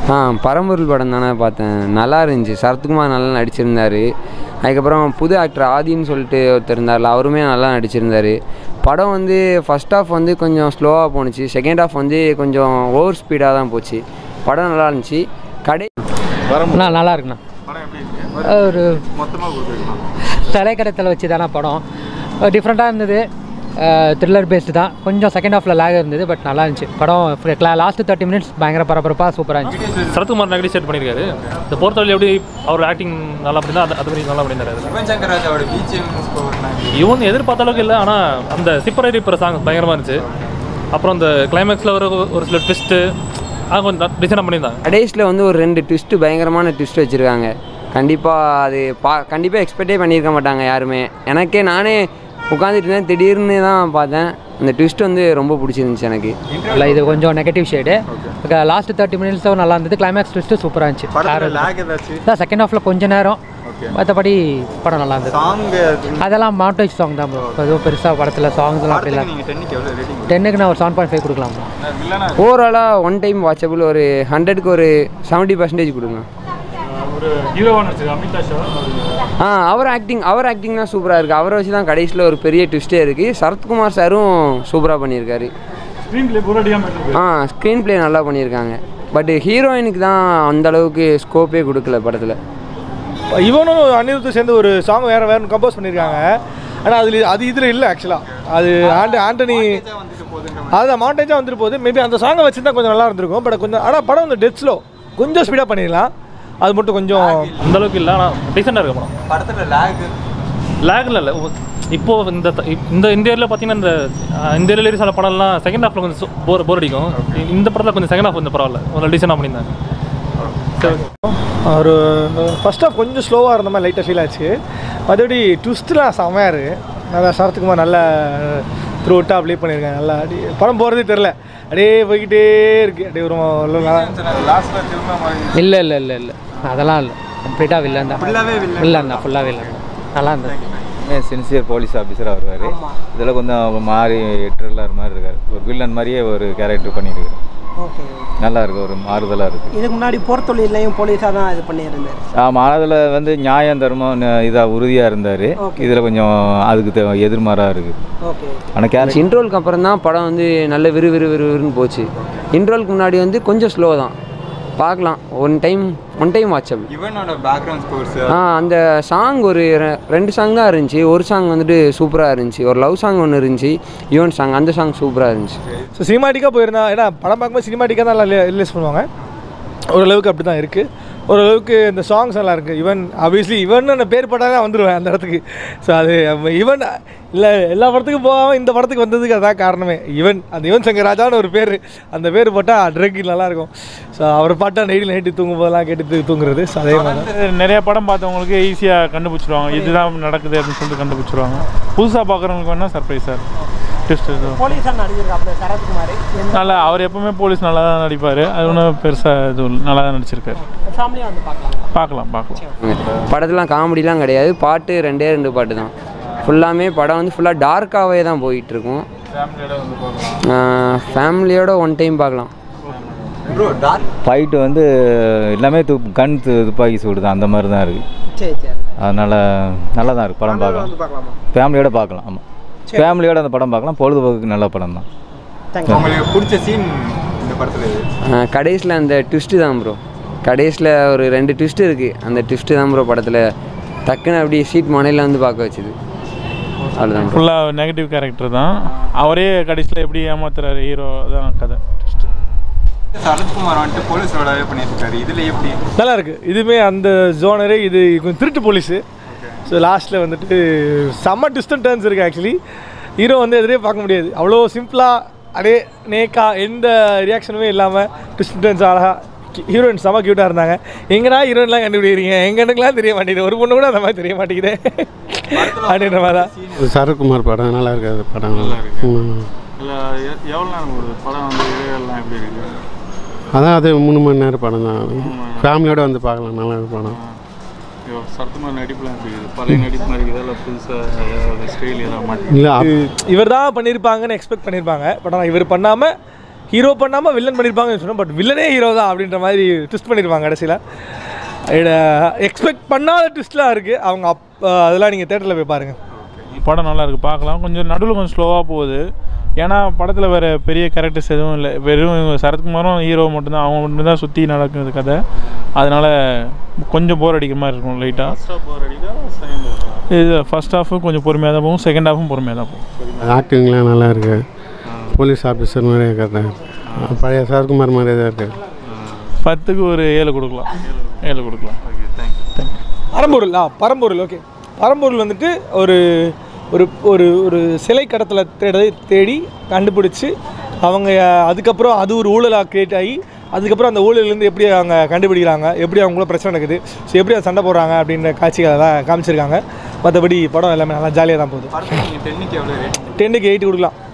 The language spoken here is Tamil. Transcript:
ஆ பரம்பொருள் படம் தானே பார்த்தேன் நல்லா இருந்துச்சு சரத்குமார் நல்லா நடிச்சிருந்தார் அதுக்கப்புறம் புது ஆக்டர் ஆதின்னு சொல்லிட்டு ஒருத்தர் இருந்தார்ல அவருமே நல்லா நடிச்சிருந்தார் படம் வந்து ஃபஸ்ட் ஹாஃப் வந்து கொஞ்சம் ஸ்லோவாக போணுச்சு செகண்ட் ஹாஃப் வந்து கொஞ்சம் ஓவர் ஸ்பீடாக தான் போச்சு படம் நல்லா இருந்துச்சு கடை அண்ணா நல்லா இருக்குண்ணா படம் எப்படி இருக்கு ஒரு மொத்தமாக கொடுத்துருக்கலாம் தலைக்கடத்தில் வச்சு தானே படம் டிஃப்ரெண்ட்டாக இருந்தது த்ரில்லர் பேஸ்டு தான் கொஞ்சம் செகண்ட் ஹாஃபில் லேக் இருந்தது பட் நல்லா இருந்துச்சு படம் லாஸ்ட் தேர்ட்டி மினிட்ஸ் பயங்கர பரபரப்பாக சூப்பராக இருந்துச்சு சரத்குமார் நெகட்டிவ் செட் பண்ணியிருக்காரு இந்த பொறுத்தவரை எப்படி அவர் ஆக்டிங் நல்லா பண்ணியிருந்தா அது அது மாதிரி நல்லா பண்ணியிருந்தாரு யுவன் சங்கர் ராஜாவோட பிஜிஎம் ஸ்கோர்லாம் இவன் எதிர்பார்த்த அளவுக்கு இல்லை ஆனால் அந்த சிப்பரை ரிப்பர் சாங் பயங்கரமாக இருந்துச்சு அப்புறம் அந்த கிளைமேக்ஸில் ஒரு ஒரு சில ட்விஸ்ட்டு அது கொஞ்சம் டிசைனாக பண்ணியிருந்தாங்க கடைசியில் வந்து ஒரு ரெண்டு ட்விஸ்ட்டு பயங்கரமான ட்விஸ்ட் வச்சுருக்காங்க கண்டிப்பாக அது பா கண்டிப்பாக எக்ஸ்பெக்டே பண்ணியிருக்க மாட்டாங்க யாருமே எனக்கே நானே உட்காந்துட்டு இருந்தேன் திடீர்னு தான் பார்த்தேன் அந்த ட்விஸ்ட் வந்து ரொம்ப பிடிச்சிருந்துச்சு எனக்கு இல்லை இது கொஞ்சம் நெகட்டிவ் ஷேடு லாஸ்ட் தேர்ட்டி மினிட்ஸும் நல்லா இருந்தது கிளைமேக்ஸ் ட்விஸ்ட்டு சூப்பராக இருந்துச்சு படத்தில் லேக் ஏதாச்சும் தான் செகண்ட் ஹாஃபில் கொஞ்ச நேரம் மற்றபடி படம் நல்லா இருந்தது சாங் அதெல்லாம் மாண்டேஜ் சாங் தான் ப்ரோ எதுவும் பெருசாக படத்தில் சாங்ஸ்லாம் அப்படி இல்லை நீங்கள் டென்னுக்கு எவ்வளோ ரேட்டிங் டென்னுக்கு நான் ஒரு செவன் பாயிண்ட் ஃபைவ் கொடுக்கலாம் bro. இல்லைனா ஓவராலாக ஒன் டைம் வாட்சபிள் ஒரு ஹண்ட்ரடுக்கு ஒரு செவன்ட்டி பர்சன்டேஜ் கொடுங்க ஒரு ஹீரோவான அமிதா ஷா ஆ அவர் ஆக்டிங் அவர் ஆக்டிங் தான் சூப்பராக இருக்குது அவரை வச்சு தான் கடைசியில் ஒரு பெரிய ட்விஸ்ட்டே இருக்குது சரத்குமார் சாரும் சூப்பராக பண்ணியிருக்காரு ஸ்க்ரீன் பிளே போராடியாக ஆ ஸ்க்ரீன் ப்ளே நல்லா பண்ணியிருக்காங்க பட் ஹீரோயினுக்கு தான் அந்த அளவுக்கு ஸ்கோப்பே கொடுக்கல படத்தில் இவனும் அனிருத்தும் சேர்ந்து ஒரு சாங் வேறு வேறு கம்போஸ் பண்ணியிருக்காங்க ஆனால் அதில் அது இதில் இல்லை ஆக்சுவலாக அது ஆண்ட ஆண்டனி அதுதான் மாண்டேஜாக வந்துட்டு போகுது மேபி அந்த சாங்கை வச்சுருந்தா கொஞ்சம் நல்லா இருந்திருக்கும் பட் கொஞ்சம் ஆனால் படம் வந்து டெத் ஸ்லோ கொஞ்சம் ஸ்பீடாக பண்ணிடலாம் அது மட்டும் கொஞ்சம் அந்த அளவுக்கு இல்லை ஆனால் டீசெண்டாக இருக்க படம் படத்தில் லேக் லேக்ல இல்லை இப்போ இந்த த- இந்த இந்த இயரில் பார்த்தீங்கன்னா இந்த அஹ், இந்த இயரில் ரிலீஸ் ஆன படம்லாம் செகண்ட் ஹாஃபில் கொஞ்சம் போர் போர் அடிக்கும் இந்த படத்தில் கொஞ்சம் செகண்ட் ஹாஃப் கொஞ்சம் பரவாயில்ல ஒரு டீசெண்டாக பண்ணியிருந்தாங்க சரி ஒரு ஃபர்ஸ்ட் ஆஃப் கொஞ்சம் ஸ்லோவாக இருந்த மாதிரி லைட்டாக ஃபீல் ஆச்சு மற்றபடி ட்விஸ்ட்லாம் செமையாக இருக்கு நல்லா சரத்துக்குமார் நல்லா த்ரூ அவுட்டாக ப்ளே பண்ணியிருக்காங்க நல்லா அடி படம் போகிறதே தெரில அப்படியே போய்கிட்டே இருக்கு அப்படியே ஒரு லாஸ்ட்டில் திரும்ப மாதிரி இல்லை இல்லை இல்லை இல்லை அதெல்லாம் இல்லை கம்ப்ளீட்டாக வில்லன் தான் ஃபுல்லாகவே வில்லன் இல்லை தான் ஃபுல்லாக வில்லன் தான் நல்லா இருந்தது சின்சியர் போலீஸ் ஆஃபீஸராக வருவார் இதில் கொஞ்சம் மாறி ட்ரில்லர் மாதிரி இருக்கார் ஒரு வில்லன் மாதிரியே ஒரு கேரக்டர் பண்ணியிருக்காரு ஓகே நல்லா இருக்கு ஒரு மாறுதலாக இருக்குது இதுக்கு முன்னாடி போர்த்தொழிலையும் போலீஸாக தான் இது பண்ணியிருந்தார் ஆமாம் அதில் வந்து நியாயம் தர்மம் இதாக உறுதியாக இருந்தார் Okay. இதில் கொஞ்சம் அதுக்கு தெ- எதிர்மாறாக இருக்குது ஓகே ஆனால் கேரக்டர் இன்ட்ரோலுக்கு அப்புறம் தான் படம் வந்து நல்ல விறு விறு விறு விறுன்னு போச்சு இன்ட்ரோலுக்கு முன்னாடி வந்து கொஞ்சம் ஸ்லோ தான் பார்க்கலாம் one time one time watchable யுவனோட பேக்ரவுண்ட் ஸ்கோர்ஸ் ஆ அந்த சாங் ஒரு ரெ- ரெண்டு சாங் தான் இருந்துச்சு ஒரு சாங் வந்துட்டு சூப்பராக இருந்துச்சு ஒரு லவ் சாங் ஒன்று இருந்துச்சு யுவன் சாங் அந்த சாங் சூப்பராக இருந்துச்சு ஸோ சினிமாட்டிக்காக போயிருந்தா ஏன்னா படம் பார்க்கும்போது சினிமாட்டிக்காக தான் நல்லா ரிலீஸ் பண்ணுவாங்க ஓரளவுக்கு அப்படி தான் இருக்குது ஓரளவுக்கு இந்த சாங்ஸ் நல்லா இருக்குது ஈவன் ஆப்வியஸ்லி ஈவன் அந்த பேர் போட்டாலே நான் வந்துடுவேன் அந்த இடத்துக்கு ஸோ அது ஈவன் இல்லை எல்லா படத்துக்கும் போகாமல் இந்த படத்துக்கு வந்ததுக்கு அதான் காரணமே ஈவன் அந்த யுவன் சங்கர் ராஜான்னு ஒரு பேர் அந்த பேர் போட்டால் ட்ரக் நல்லாயிருக்கும் ஸோ அவர் பாட்டா நைட்டில் நைட்டு தூங்கும் போதெல்லாம் கேட்டு தூ- தூங்குறது ஸோ அதே மாதிரி தான் நிறைய படம் பார்த்தவங்களுக்கு ஈஸியாக கண்டுபிடிச்சிருவாங்க இதுதான் நடக்குது அப்படின்னு சொல்லிட்டு கண்டுபிடிச்சிருவாங்க புதுசாக பார்க்குறவங்களுக்கு வேணால் சர்ப்ரைஸாக இருக்கும் ட்விஸ்ட் போலீஸாக நடிச்சிருக்காப்புல சரத்குமார் நல்லா அவர் எப்பவுமே போலீஸ் நல்லா தான் நடிப்பார் அது ஒன்றும் பெருசாக இது இல்ல. நல்லா தான் நடிச்சிருக்காரு ஃபேமிலியாக வந்து பார்க்கலாம் பார்க்கலாம் பார்க்கலாம் படத்துலாம் காமெடிலாம் கிடையாது பாட்டு ரெண்டே ரெண்டு பாட்டு தான் ஃபுல்லாமே படம் வந்து ஃபுல்லாக டார்க்காகவே தான் போயிட்டுருக்கும் ஃபேமிலியோட ஒன் டைம் பார்க்கலாம் ப்ரோ டார்க் ஃபைட்டு வந்து எல்லாமே து கன் து- துப்பாக்கி சூடு தான் அந்த மாதிரி தான் இருக்குது சரி சரி அதனால் நல்லா தான் இருக்குது படம் பார்க்கலாம் வந்து பார்க்கலாமா ஃபேமிலியோட பார்க்கலாம் ஆமாம் ஃபேமிலியோட அந்த படம் பார்க்கலாம் பொழுதுபோக்குக்கு நல்ல படம் தான் தேங்க்யூ உங்களுக்கு பிடிச்ச சீன் இந்த படத்தில் இது கடைசியில் அந்த ட்விஸ்ட்டு தான் ப்ரோ கடைசியில் ஒரு ரெண்டு ட்விஸ்ட் இருக்குது அந்த ட்விஸ்ட்டு தான் ப்ரோ படத்தில் டக்குன்னு அப்படியே சீட் மனையில் வந்து பார்க்க வச்சுது அவ்வளோதான் ப்ரோ ஃபுல்லாக நெகட்டிவ் கேரக்டர் தான் அவரே கடைசியில் எப்படி ஏமாத்துறாரு ஹீரோ தான் கதை twist. சரத்குமார் வந்துட்டு போலீஸோடவே பண்ணியிருக்காரு இதில் எப்படி நல்லா இருக்கு இதுவுமே அந்த ஜோனரே இது கொஞ்சம் திருட்டு போலீஸு ஸோ லாஸ்ட்டில் வந்துட்டு செம்ம டிஸ்டன் டர்ன்ஸ் இருக்குது ஆக்சுவலி ஹீரோ வந்து எதிரே பார்க்க முடியாது அவ்வளோ சிம்பிளாக அப்படியே நேக்கா எந்த ரியாக்ஷனுமே இல்லாமல் டிஸ்டன் டர்ன்ஸ் அழகாக ஹீரோயின் செம்ம க்யூட்டாக இருந்தாங்க எங்கடா ஹீரோயின்லாம் கண்டுபிடிக்கிறீங்க எங்க எனக்குலாம் தெரிய மாட்டேங்குது ஒரு பொண்ணு கூட அந்த மாதிரி தெரிய மாட்டேங்குது அப்படின்ற மாதிரி தான் சரத்குமார் படம் நல்லா இருக்காது படம் நல்லா ம். எவ்வளோ நேரம் ஓடுது படம் வந்து இடைவெளிலாம் எப்படி இருக்கு அதான் அது மூணு மணி நேரம் படம் தான் ஃபேமிலியோட வந்து பார்க்கலாம் நல்லா இருக்கு படம் சரத்துமா நடிப்புலாம் எப்படி இருக்குது பழைய நடிப்பு மாதிரி இருக்குது இல்லை புதுசாக ஏதாவது ஸ்டைல் ஏதாவது மாட்டி இல்லை இவர் தான் பண்ணியிருப்பாங்கன்னு எக்ஸ்பெக்ட் பண்ணியிருப்பாங்க பட் ஆனால் இவர் பண்ணாமல் ஹீரோ பண்ணாமல் வில்லன் பண்ணியிருப்பாங்கன்னு சொன்னோம் பட் வில்லனே ஹீரோ தான் அப்படின்ற மாதிரி ட்விஸ்ட் பண்ணியிருப்பாங்க கடைசியில் எக்ஸ்பெக்ட் பண்ணாத ட்விஸ்ட்லாம் இருக்குது அவங்க அப் அதெல்லாம் நீங்கள் தேட்டரில் போய் பாருங்கள் படம் நல்லா இருக்கு பார்க்கலாம் கொஞ்சம் நடுவில் கொஞ்சம் ஸ்லோவாக போகுது ஏன்னா படத்தில் வேறு பெரிய கேரக்டர்ஸ் எதுவும் இல்லை வெறும் இவங்க சரத்குமாரும் ஹீரோ மட்டும்தான் அவங்க மட்டும்தான் சுற்றி நடக்குது கதை அதனால் கொஞ்சம் போர் அடிக்கிற மாதிரி இருக்கும் லைட்டாக இது ஃபர்ஸ்ட் ஹாஃபும் கொஞ்சம் பொறுமையாக தான் போகும் செகண்ட் ஹாஃபும் பொறுமையாக தான் போகும் ஆக்டிங்லாம் நல்லா இருக்கு போலீஸ் ஆஃபீஸர் மாதிரியே கரெக்டாக பழைய சரத்குமார் மாதிரியே தான் இருக்கு பத்துக்கு ஒரு ஏழு கொடுக்கலாம் ஏழு கொடுக்கலாம் பரம்பொருள் ஆ பரம்பொருள் ஓகே பரம்பொருள் வந்துட்டு ஒரு ஒரு ஒரு ஒரு சிலை கடத்தலை தேட தேடி கண்டுபிடிச்சி அவங்க அதுக்கப்புறம் அது ஒரு ஊழலாக கிரியேட் ஆகி அதுக்கப்புறம் அந்த ஊழலேருந்து எப்படி அவங்க கண்டுபிடிக்கிறாங்க எப்படி அவங்களும் பிரச்சனை நடக்குது ஸோ எப்படி அதை சண்டை போடுறாங்க அப்படின்ற காட்சிகளை தான் காமிச்சிருக்காங்க மற்றபடி படம் எல்லாமே நல்லா ஜாலியாக தான் போகுது படத்துக்கு நீங்கள் டென்னுக்கு எவ்வளோ ரேட்டிங் டென்னுக்கு எயிட் கொடுக்கலாம்